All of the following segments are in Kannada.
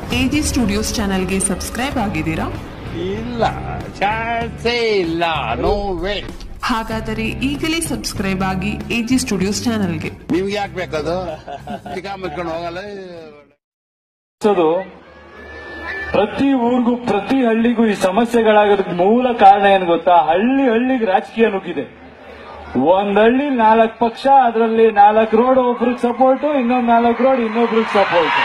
ಎಜಿ ಸ್ಟುಡಿಯೋಸ್ ಚಾನೆಲ್ಗೆ ಸಬ್ಸ್ಕ್ರೈಬ್ ಆಗಿದ್ದೀರಾ ಇಲ್ಲ ಚಾನ್ಸೇ ಇಲ್ಲ ನೋ ವೇ ಹಾಗಾದರೆ ಈಗಲೇ ಸಬ್ಸ್ಕ್ರೈಬ್ ಆಗಿ ಎಜಿ ಸ್ಟುಡಿಯೋಸ್ ಚಾನೆಲ್ಗೆ ನಿಮ್ಗೆ ಯಾಕೆ ಬೇಕದು ಚಿಕ್ಕ ಮುಚ್ಕೊಂಡು ಹೋಗಲ್ಲ ಅದು ಪ್ರತಿ ಊರಿಗೂ ಪ್ರತಿ ಹಳ್ಳಿಗೂ ಈ ಸಮಸ್ಯೆಗಳಾಗೋದಕ್ಕೆ ಮೂಲ ಕಾರಣ ಏನ್ ಗೊತ್ತಾ ಹಳ್ಳಿ ಹಳ್ಳಿಗೆ ರಾಜಕೀಯ ನುಗ್ಗಿದೆ ಒಂದ್ ಹಳ್ಳಿ ನಾಲ್ಕು ಪಕ್ಷ ಅದರಲ್ಲಿ ನಾಲ್ಕು ರೋಡ್ ಒಬ್ರಿಗೆ ಸಪೋರ್ಟ್ ಇನ್ನೊಂದ್ ನಾಲ್ಕು ರೋಡ್ ಇನ್ನೊಬ್ರಿಗೆ ಸಪೋರ್ಟ್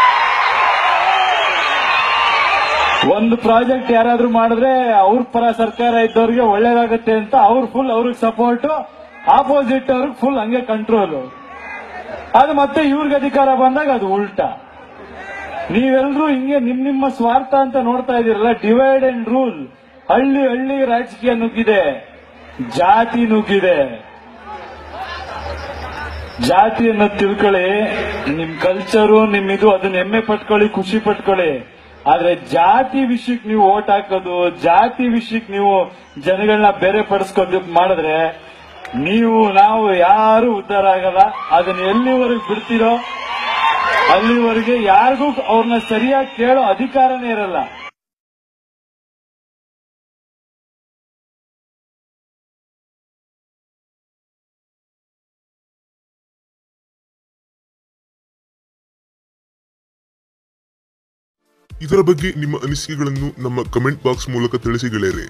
ಒಂದು ಪ್ರಾಜೆಕ್ಟ್ ಯಾರಾದ್ರೂ ಮಾಡಿದ್ರೆ ಅವ್ರ ಪರ ಸರ್ಕಾರ ಇದ್ದವ್ರಿಗೆ ಒಳ್ಳೇದಾಗತ್ತೆ ಅಂತ ಅವ್ರು ಫುಲ್ ಅವ್ರಿಗೆ ಸಪೋರ್ಟ್ ಆಪೋಸಿಟ್ ಅವ್ರಿಗೆ ಫುಲ್ ಹಂಗೆ ಕಂಟ್ರೋಲ್ ಅದು ಮತ್ತೆ ಇವ್ರಿಗೆ ಅಧಿಕಾರ ಬಂದಾಗ ಅದು ಉಲ್ಟಾ ನೀವೆಲ್ಲರೂ ಹಿಂಗೆ ನಿಮ್ ನಿಮ್ಮ ಸ್ವಾರ್ಥ ಅಂತ ನೋಡ್ತಾ ಇದೀರಲ್ಲ ಡಿವೈಡ್ ಅಂಡ್ ರೂಲ್ ಹಳ್ಳಿ ಹಳ್ಳಿ ರಾಜಕೀಯ ನುಗ್ಗಿದೆ ಜಾತಿ ನುಗ್ಗಿದೆ ಜಾತಿಯನ್ನ ತಿಳ್ಕೊಳ್ಳಿ ನಿಮ್ ಕಲ್ಚರು ನಿಮ್ ಇದು ಅದನ್ನ ಹೆಮ್ಮೆ ಪಟ್ಕೊಳ್ಳಿ ಖುಷಿ ಪಟ್ಕೊಳ್ಳಿ ಆದ್ರೆ ಜಾತಿ ವಿಷಯಕ್ಕೆ ನೀವು ಓಟ್ ಹಾಕೋದು ಜಾತಿ ವಿಷಯಕ್ಕೆ ನೀವು ಜನಗಳನ್ನ ಬೇರೆ ಪಡಿಸ್ಕೊಂಡು ಮಾಡಿದ್ರೆ ನೀವು ನಾವು ಯಾರು ಉದ್ಧಾರ ಆಗಲ್ಲ ಅದನ್ನ ಎಲ್ಲಿವರೆಗೆ ಬಿಡ್ತೀರೋ ಅಲ್ಲಿವರೆಗೆ ಯಾರಿಗೂ ಅವ್ರನ್ನ ಸರಿಯಾಗಿ ಕೇಳೋ ಅಧಿಕಾರನೇ ಇರಲ್ಲ ಇದರ ಬಗ್ಗೆ ನಿಮ್ಮ ಅನಿಸಿಕೆಗಳನ್ನು ನಮ್ಮ ಕಮೆಂಟ್ ಬಾಕ್ಸ್ ಮೂಲಕ ತಿಳಿಸಿ ಗೆಳೆಯರೆ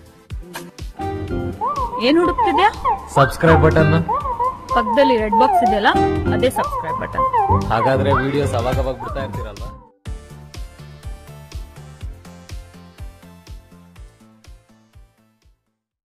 ಏನ್ ಹುಡುಕ್ತಿದ್ಯಾ ಸಬ್ಸ್ಕ್ರೈಬ್ ಬಟನ್ ಪಕ್ಕದಲ್ಲಿ ರೆಡ್ ಬಾಕ್ಸ್ ಇದೆಯಲ್ಲ ಅದೇ ಸಬ್ಸ್ಕ್ರೈಬ್ ಬಟನ್ ಹಾಗಾದ್ರೆ ವಿಡಿಯೋಸ್ ಅವಾಗ ಅವಾಗ ಬಿಡ್ತಾ ಇರ್ತೀರಲ್ವಾ